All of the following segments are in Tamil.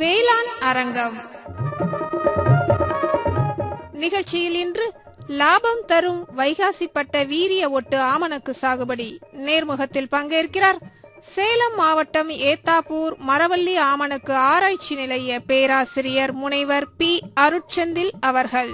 வேளாண் அரங்கம் நிகழ்ச்சியில் இன்று லாபம் தரும் வைகாசி பட்ட வீரிய ஒட்டு ஆமணக்கு சாகுபடி நேர்முகத்தில் பங்கேற்கிறார் சேலம் மாவட்டம் ஏத்தாப்பூர் மரவள்ளி ஆமணக்கு ஆராய்ச்சி நிலைய பேராசிரியர் முனைவர் பி அருட்செந்தில் அவர்கள்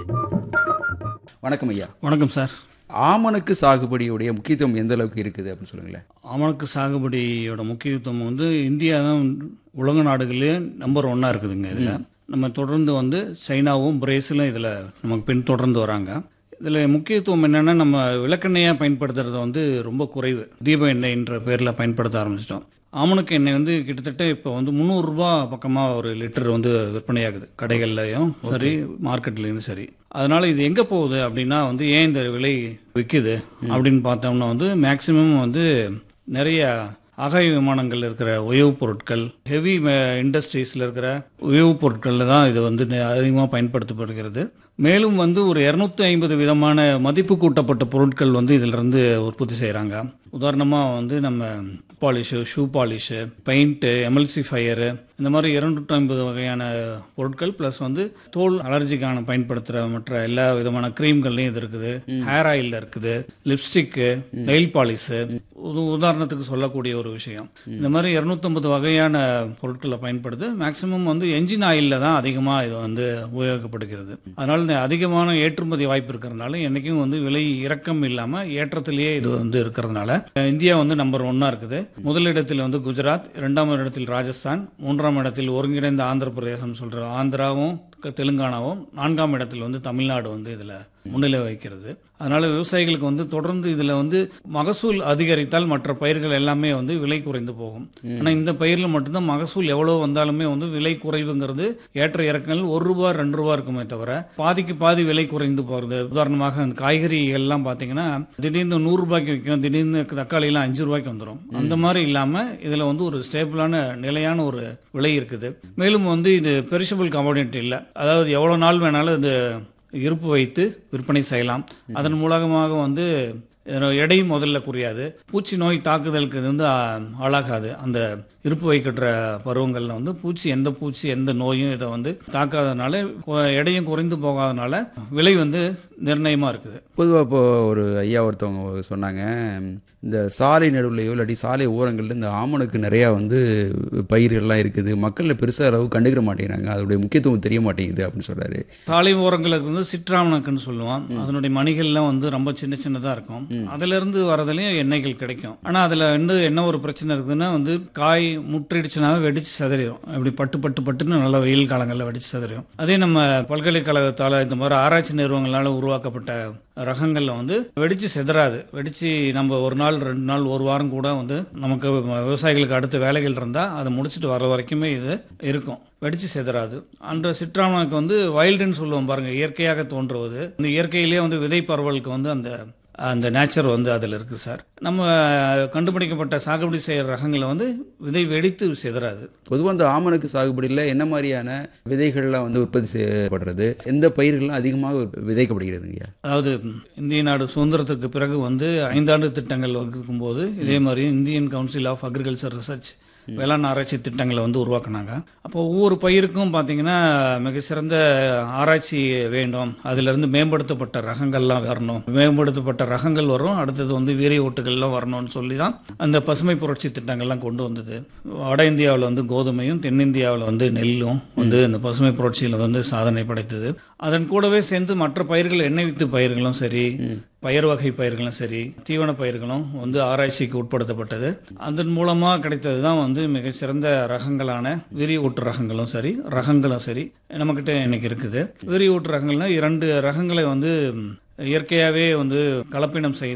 வணக்கம் ஐயா வணக்கம் சார் ஆமணக்கு சாகுபடியுடைய முக்கியத்துவம் எந்த அளவுக்கு இருக்குது அப்படின்னு சொல்லுங்களேன் ஆமணக்கு சாகுபடியோட முக்கியத்துவம் வந்து இந்தியா தான் உலக நாடுகளிலே நம்பர் ஒன்னாக இருக்குதுங்க இதில் நம்ம தொடர்ந்து வந்து சைனாவும் பிரேசிலும் இதில் நமக்கு பின் தொடர்ந்து வராங்க இதில் முக்கியத்துவம் என்னென்னா நம்ம விளக்கெண்ணெயாக பயன்படுத்துறது வந்து ரொம்ப குறைவு தீப எண்ணெய்ன்ற பேரில் பயன்படுத்த ஆரம்பிச்சிட்டோம் ஆமணக்கு எண்ணெய் வந்து கிட்டத்தட்ட இப்போ வந்து முந்நூறுரூபா பக்கமாக ஒரு லிட்டர் வந்து விற்பனையாகுது கடைகள்லையும் சரி மார்க்கெட்லேயும் சரி அதனால இது எங்கே போகுது அப்படின்னா வந்து ஏன் இந்த விலை விற்குது அப்படின்னு பார்த்தோம்னா வந்து மேக்சிமம் வந்து நிறைய அகை விமானங்கள் இருக்கிற உயவுப் பொருட்கள் ஹெவி இண்டஸ்ட்ரீஸில் இருக்கிற உயவுப் பொருட்களில் தான் இது வந்து அதிகமாக பயன்படுத்தப்படுகிறது மேலும் வந்து ஒரு இரநூத்தி ஐம்பது விதமான மதிப்பு கூட்டப்பட்ட பொருட்கள் வந்து இதிலிருந்து உற்பத்தி செய்கிறாங்க உதாரணமாக வந்து நம்ம polish shoe polish paint emulsifier இந்த மாதிரி இருநூற்றி ஐம்பது வகையான பொருட்கள் ப்ளஸ் வந்து தோல் அலர்ஜிக்கான பயன்படுத்துகிற மற்ற எல்லா விதமான க்ரீம்கள்லையும் இது இருக்குது ஹேர் ஆயிலில் இருக்குது லிப்ஸ்டிக்கு நெயில் பாலிஷு உதாரணத்துக்கு சொல்லக்கூடிய ஒரு விஷயம் இந்த மாதிரி இரநூத்தம்பது வகையான பொருட்களை பயன்படுது மேக்சிமம் வந்து என்ஜின் ஆயிலில் தான் அதிகமாக இது வந்து உபயோகப்படுகிறது அதனால இந்த அதிகமான ஏற்றுமதி வாய்ப்பு இருக்கிறதுனால என்றைக்கும் வந்து விலை இறக்கம் இல்லாமல் ஏற்றத்திலேயே இது வந்து இருக்கிறதுனால இந்தியா வந்து நம்பர் ஒன்னாக இருக்குது முதலிடத்தில் வந்து குஜராத் இரண்டாம் இடத்தில் ராஜஸ்தான் மூன்றாம் இடத்தில் ஒருங்கிணைந்த ஆந்திர பிரதேசம் சொல்கிற ஆந்திராவும் தெலுங்கானாவும் நான்காம் இடத்தில் வந்து தமிழ்நாடு வந்து இதில் முன்னிலை வகிக்கிறது அதனால விவசாயிகளுக்கு வந்து தொடர்ந்து இதில் வந்து மகசூல் அதிகரித்தால் மற்ற பயிர்கள் எல்லாமே வந்து விலை குறைந்து போகும் ஆனால் இந்த பயிரில் மட்டும்தான் மகசூல் எவ்வளோ வந்தாலுமே வந்து விலை குறைவுங்கிறது ஏற்ற இறக்கங்கள் ஒரு ரூபா ரெண்டு ரூபா இருக்குமே தவிர பாதிக்கு பாதி விலை குறைந்து போகிறது உதாரணமாக அந்த காய்கறிகள்லாம் பார்த்தீங்கன்னா திடீர்னு நூறு ரூபாய்க்கு விற்கும் திடீர்னு தக்காளிலாம் அஞ்சு ரூபாய்க்கு வந்துடும் அந்த மாதிரி இல்லாமல் இதில் வந்து ஒரு ஸ்டேபிளான நிலையான ஒரு விலை இருக்குது மேலும் வந்து இது பெரிஷபிள் கமோடிட்டி இல்லை அதாவது எவ்வளோ நாள் வேணாலும் இது இருப்பு வைத்து விற்பனை செய்யலாம் அதன் மூலமாக வந்து எடை முதல்ல குறையாது பூச்சி நோய் தாக்குதலுக்கு இது வந்து ஆளாகாது அந்த இருப்பு வைக்கிற பருவங்களில் வந்து பூச்சி எந்த பூச்சி எந்த நோயும் இதை வந்து தாக்காதனால எடையும் குறைந்து போகாதனால விலை வந்து நிர்ணயமாக இருக்குது பொதுவாக இப்போ ஒரு ஐயா ஒருத்தவங்க சொன்னாங்க இந்த சாலை நடுவுலையோ இல்லாட்டி சாலை ஓரங்களில் இந்த ஆமணக்கு நிறையா வந்து பயிர்கள்லாம் இருக்குது மக்களில் பெருசாக அளவு கண்டுக்கிற மாட்டேங்கிறாங்க அதோடைய முக்கியத்துவம் தெரிய மாட்டேங்குது அப்படின்னு சொல்கிறாரு சாலை ஓரங்களுக்கு வந்து சிற்றாமணக்குன்னு சொல்லுவோம் அதனுடைய மணிகள்லாம் வந்து ரொம்ப சின்ன சின்னதாக இருக்கும் அதுலேருந்து வரதுலையும் எண்ணெய்கள் கிடைக்கும் ஆனால் அதில் வந்து என்ன ஒரு பிரச்சனை இருக்குதுன்னா வந்து காய் முற்றிடுச்சுனாவே வெடிச்சு சதறிடும் இப்படி பட்டு பட்டு பட்டுன்னு நல்ல வெயில் காலங்களில் வெடிச்சு சதறிடும் அதே நம்ம பல்கலைக்கழகத்தால் இந்த மாதிரி ஆராய்ச்சி நிறுவனங்களால் உருவாக்கப்பட்ட ரகங்களில் வந்து வெடிச்சு செதறாது வெடிச்சு நம்ம ஒரு நாள் ரெண்டு நாள் ஒரு வாரம் கூட வந்து நமக்கு விவசாயிகளுக்கு அடுத்த வேலைகள் இருந்தால் அதை முடிச்சுட்டு வர வரைக்குமே இது இருக்கும் வெடிச்சு செதறாது அந்த சிற்றாமனுக்கு வந்து வைல்டுன்னு சொல்லுவோம் பாருங்க இயற்கையாக தோன்றுவது இந்த இயற்கையிலேயே வந்து விதை பரவலுக்கு வந்து அந்த அந்த நேச்சர் வந்து அதில் இருக்குது சார் நம்ம கண்டுபிடிக்கப்பட்ட சாகுபடி செய்கிற ரகங்களை வந்து விதை வெடித்து சிதறாது பொதுவாக அந்த ஆமணக்கு சாகுபடியில் என்ன மாதிரியான விதைகள்லாம் வந்து உற்பத்தி செய்யப்படுறது எந்த பயிர்கள்லாம் அதிகமாக விதைக்கப்படுகிறதுங்கய்யா அதாவது இந்திய நாடு சுதந்திரத்துக்கு பிறகு வந்து ஐந்தாண்டு திட்டங்கள் வகுக்கும் போது இதே மாதிரி Indian council of agriculture research வேளாண் ஆராய்ச்சி திட்டங்களை வந்து உருவாக்குனாங்க அப்போ ஒவ்வொரு பயிருக்கும் பார்த்தீங்கன்னா மிக சிறந்த ஆராய்ச்சி வேண்டும் அதிலிருந்து மேம்படுத்தப்பட்ட ரகங்கள்லாம் வரணும் மேம்படுத்தப்பட்ட ரகங்கள் வரும் அடுத்தது வந்து வீரிய ஓட்டுகள்லாம் வரணும்னு சொல்லி தான் அந்த பசுமை புரட்சி திட்டங்கள்லாம் கொண்டு வந்தது வட இந்தியாவில் வந்து கோதுமையும் தென்னிந்தியாவில் வந்து நெல்லும் வந்து இந்த பசுமை புரட்சியில் வந்து சாதனை படைத்தது அதன் கூடவே சேர்ந்து மற்ற பயிர்கள் எண்ணெய் வித்து பயிர்களும் சரி பயிர் வகை பயிர்களும் சரி தீவன பயிர்களும் வந்து ஆராய்ச்சிக்கு உட்படுத்தப்பட்டது அதன் மூலமாக கிடைத்தது தான் வந்து மிகச்சிறந்த ரகங்களான வீரிய ஊட்டு ரகங்களும் சரி ரகங்களும் சரி நம்மக்கிட்ட இன்னைக்கு இருக்குது வீரிய ஊட்டு ரகங்கள்னா இரண்டு ரகங்களை வந்து இயற்கையாகவே வந்து கலப்பினம் செய்து